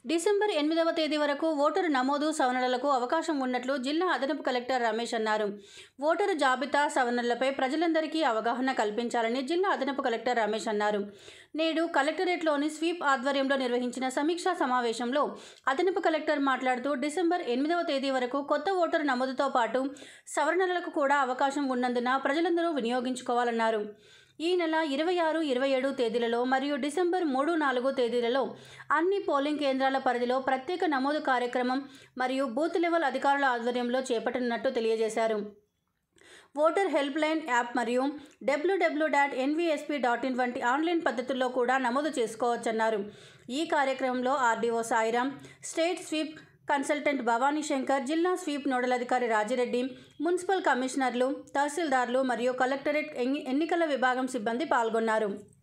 December ఎనిమిదవ తేదీ వరకు ఓటరు నమోదు సవరణలకు అవకాశం ఉన్నట్లు జిల్లా అదనపు కలెక్టర్ రమేష్ అన్నారు ఓటరు జాబితా సవరణలపై ప్రజలందరికీ అవగాహన కల్పించాలని జిల్లా అదనపు కలెక్టర్ రమేష్ అన్నారు నేడు కలెక్టరేట్లోని స్వీప్ ఆధ్వర్యంలో నిర్వహించిన సమీక్షా సమావేశంలో అదనపు కలెక్టర్ మాట్లాడుతూ డిసెంబర్ ఎనిమిదవ తేదీ వరకు కొత్త ఓటరు నమోదుతో పాటు సవరణలకు కూడా అవకాశం ఉన్నందున ప్రజలందరూ వినియోగించుకోవాలన్నారు ఈ నెల ఇరవై ఆరు ఇరవై ఏడు తేదీలలో మరియు డిసెంబర్ మూడు నాలుగు తేదీలలో అన్ని పోలింగ్ కేంద్రాల పరిధిలో ప్రత్యేక నమోదు కార్యక్రమం మరియు బూత్ లెవెల్ అధికారుల ఆధ్వర్యంలో చేపట్టనున్నట్టు తెలియజేశారు ఓటర్ హెల్ప్ లైన్ యాప్ మరియు WW dot NVSP dot in వంటి ఆన్లైన్ పద్ధతుల్లో కూడా నమోదు చేసుకోవచ్చన్నారు ఈ కార్యక్రమంలో RDO Sairam state SVEEP consultant Bhavani Shankar జిల్లా స్వీప్ నోడల్ అధికారి రాజిరెడ్డి మున్సిపల్ కమిషనర్లు తహసీల్దార్లు మరియు కలెక్టరేట్ ఎన్ని- ఎన్నికల విభాగం సిబ్బంది పాల్గొన్నారు